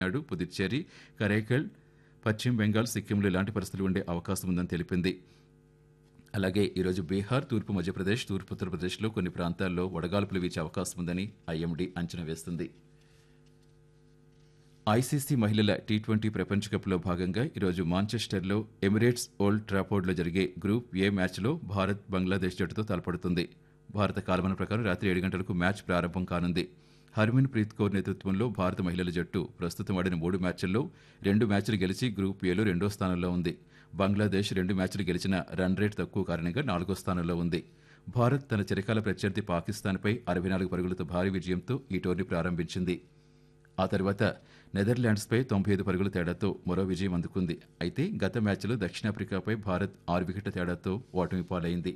తమిళనాడు పుదుచ్చేరి కరైకల్ పశ్చిమ బెంగాల్ సిక్కింలో ఇలాంటి పరిస్థితులు ఉండే అవకాశం ఉందని తెలిపింది అలాగే ఈరోజు బీహార్ తూర్పు మధ్యప్రదేశ్ తూర్పు ఉత్తరప్రదేశ్లో కొన్ని ప్రాంతాల్లో వడగాల్పులు వీచే అవకాశం ఉందని ఐఎండీ అంచనా వేస్తుంది ఐసీసీ మహిళల టీ ట్వంటీ ప్రపంచ కప్లో భాగంగా ఈరోజు మాంచెస్టర్లో ఎమిరేట్స్ ఓల్డ్ ట్రాఫోర్డ్లో జరిగే గ్రూప్ ఏ మ్యాచ్లో భారత్ బంగ్లాదేశ్ జట్టుతో తలపడుతుంది భారత కాలమాన ప్రకారం రాత్రి ఏడు గంటలకు మ్యాచ్ ప్రారంభం కానుంది హర్మన్ ప్రీత్ కౌర్ నేతృత్వంలో భారత మహిళల జట్టు ప్రస్తుతం ఆడిన మూడు మ్యాచ్ల్లో రెండు మ్యాచ్లు గెలిచి గ్రూప్ ఏలో రెండో స్థానంలో ఉంది బంగ్లాదేశ్ రెండు మ్యాచ్లు గెలిచిన రన్ రేట్ తక్కువ కారణంగా నాలుగో స్థానంలో ఉంది భారత్ తన చిరకాల ప్రత్యర్థి పాకిస్తాన్పై అరవై నాలుగు పరుగులతో భారీ విజయంతో ఈ టోర్నీ ప్రారంభించింది ఆ తర్వాత నెదర్లాండ్స్పై తొంభై ఐదు పరుగుల తేడాతో మరో విజయం అందుకుంది అయితే గత మ్యాచ్లో దక్షిణాఫ్రికాపై భారత్ ఆరు వికెట్ల తేడాతో ఓటమి పాలైంది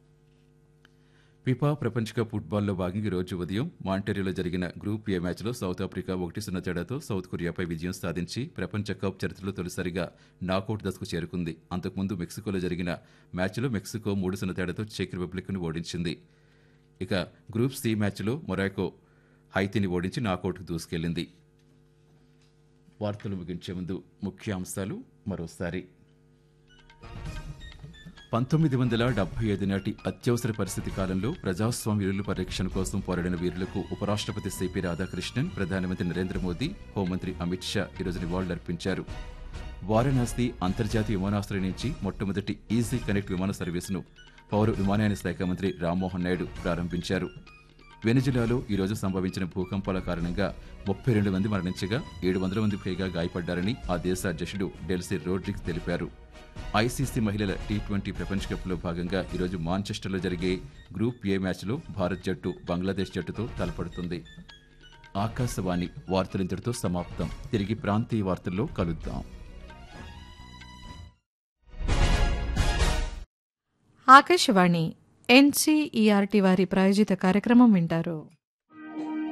ఫిఫా ప్రపంచ కప్ ఫుట్బాల్లో భాగంగా ఈ రోజు ఉదయం మాంటెరియోలో జరిగిన గ్రూప్ ఏ మ్యాచ్లో సౌత్ ఆఫ్రికా ఒకటి సున్నా తేడాతో సౌత్ కొరియాపై విజయం సాధించి ప్రపంచ కప్ చరిత్రలో తొలిసారిగా నాకౌట్ దశకు చేరుకుంది అంతకుముందు మెక్సికోలో జరిగిన మ్యాచ్లో మెక్సికో మూడు సున్నా తేడాతో చెక్ రిపబ్లిక్ను ఓడించింది ఇక గ్రూప్ సి మ్యాచ్లో మొరాకో హైతీని ఓడించి నాకౌట్కు దూసుకెళ్లింది వార్తలు ముగించే ముందు ముఖ్యాంశాలు మరోసారి పంతొమ్మిది వందల డెబ్బై ఐదు నాటి అత్యవసర పరిస్థితి కాలంలో ప్రజాస్వామ్య విలువల పరిరక్షణ కోసం పోరాడిన వీరులకు ఉపరాష్ట్రపతి సిపి రాధాకృష్ణన్ ప్రధానమంత్రి నరేంద్ర మోదీ హోంమంత్రి అమిత్ షా ఈరోజు నివాళులర్పించారు వారణాసి అంతర్జాతీయ విమానాశ్రయం నుంచి మొట్టమొదటి ఈజీ కనెక్ట్ విమాన సర్వీసును పౌర విమానయాన శాఖ మంత్రి రామ్మోహన్ నాయుడు ప్రారంభించారు వెనిజులాలో ఈరోజు సంభవించిన భూకంపాల కారణంగా ముప్పై రెండు మంది మరణించగా ఏడు వందల మంది పైగా గాయపడ్డారని ఆ దేశ అధ్యక్షుడు డెల్సీ రోడ్రిక్స్ తెలిపారు ఐసీసీ మహిళల టీ ట్వంటీ ప్రపంచ కప్లో భాగంగా ఈరోజు మాంచెస్టర్లో జరిగే గ్రూప్ ఏ మ్యాచ్లో భారత్ జట్టు బంగ్లాదేశ్ జట్టుతో తలపడుతుంది ఆకాశవాణి వార్తలింతటితో సమాప్తం తిరిగి ప్రాంతీయ వార్తల్లో కలుద్దాం ఆకాశవాణి ఎన్సీఈఆర్టీ వారి ప్రాయోజిత కార్యక్రమం వింటారు